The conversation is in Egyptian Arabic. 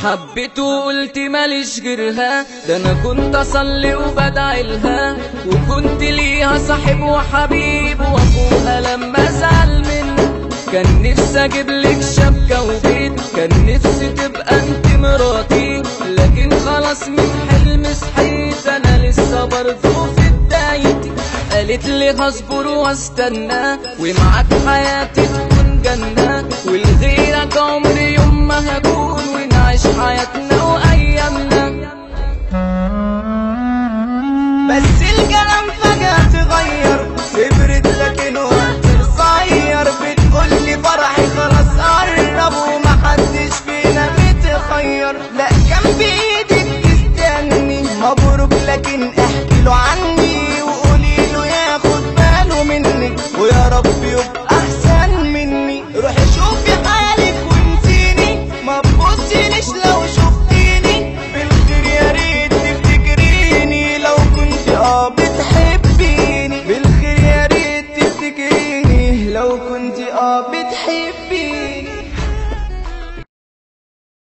حبيت وقلت ماليش غيرها ده انا كنت اصلي وبدعي لها وكنت ليها صاحب وحبيب واخوها لما ازعل منها كان نفسي اجيب لك شبكة وبيت كان نفسي تبقى انت مراتي لكن خلاص من حلم صحيت انا لسه برضه في بدايتي قالت لي هصبر واستنى ومعاك حياتي تكون جنة ولغيرك عمري يوم ما هكون ونعيش حياتنا وايامنا بس الكلام فجأة تغير كبرت لكن وقت قصير بتقولي فرحي خلاص قرب ومحدش فينا متخير لا كان بإيدك تستني مبروك لكن احكي له عني وقولي له ياخد باله منك ويا رب يبقى احسن مني روحي شوفي حالك وانسيني ما تبصيليش لو شفتيني بالخير يا ريت تفتكريني لو كنت اه بتحبيني بالخير يا ريت تفتكريني لو كنت اه بتحبيني